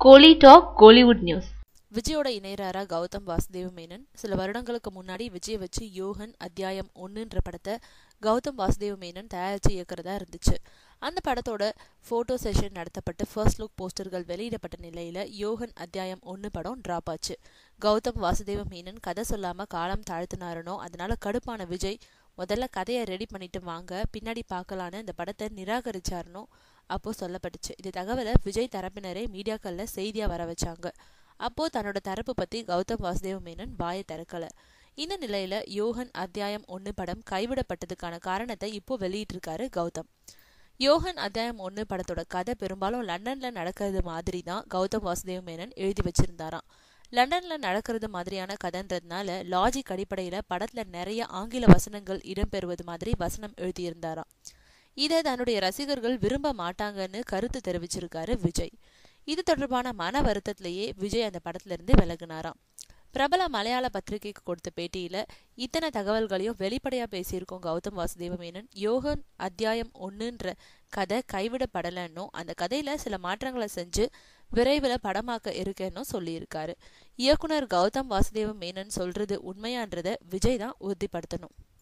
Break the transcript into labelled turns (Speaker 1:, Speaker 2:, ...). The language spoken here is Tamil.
Speaker 1: கோலி டாக் கோலிவுட் நியூஸ்
Speaker 2: விஜயோட இணையராரா கௌதம் வாசுதேவ மேனன் சில வருடங்களுக்கு முன்னாடி விஜய் வச்சு யோகன் அத்தியாயம் ஒன்றுன்ற படத்தை கௌதம் வாசுதேவ மேனன் தயாரித்து இயக்கிறதா இருந்துச்சு அந்த படத்தோட ஃபோட்டோ செஷன் நடத்தப்பட்டு ஃபர்ஸ்ட் லுக் போஸ்டர்கள் வெளியிடப்பட்ட நிலையில் யோகன் அத்தியாயம் ஒன்று படம் ட்ராப் ஆச்சு கௌதம் வாசுதேவ மேனன் கதை சொல்லாமல் காலம் தாழ்த்தினாருனோ அதனால கடுப்பான விஜய் முதல்ல கதையை ரெடி பண்ணிட்டு வாங்க பின்னாடி பார்க்கலான்னு இந்த படத்தை நிராகரிச்சாருனோ அப்போ சொல்லப்பட்டுச்சு இது தகவலை விஜய் தரப்பினரே மீடியாக்களில் செய்தியாக வர வச்சாங்க அப்போ தன்னோட தரப்பு பத்தி கௌதம் வாசுதேவ மேனன் வாயை திறக்கல இந்த நிலையில யோகன் அத்தியாயம் ஒன்று படம் கைவிடப்பட்டதுக்கான காரணத்தை இப்போ வெளியிட்டிருக்காரு கௌதம் யோகன் அத்தியாயம் ஒன்று படத்தோட கதை பெரும்பாலும் லண்டன்ல நடக்கிறது மாதிரி தான் கௌதம் வாசுதேவ மேனன் எழுதி வச்சிருந்தாராம் லண்டன்ல நடக்கிறது மாதிரியான கதைன்றதுனால லாஜிக் அடிப்படையில படத்துல நிறைய ஆங்கில வசனங்கள் இடம்பெறுவது மாதிரி வசனம் எழுதியிருந்தாராம் இதை தன்னுடைய ரசிகர்கள் விரும்ப மாட்டாங்கன்னு கருத்து தெரிவிச்சிருக்காரு விஜய் இது தொடர்பான மன வருத்தத்திலேயே விஜய் அந்த படத்துல இருந்து விலகினாராம் பிரபல மலையாள பத்திரிகைக்கு கொடுத்த பேட்டியில இத்தனை தகவல்களையும் வெளிப்படையா பேசியிருக்கோம் கௌதம் வாசுதேவ மேனன் யோகன் அத்தியாயம் ஒன்றுன்ற கதை கைவிடப்படலைன்னும் அந்த கதையில சில மாற்றங்களை செஞ்சு விரைவில் படமாக்க இருக்கேன்னு சொல்லியிருக்காரு இயக்குனர் கௌதம் வாசுதேவ மேனன் சொல்றது உண்மையான்றதை விஜய் தான் உறுதிப்படுத்தணும்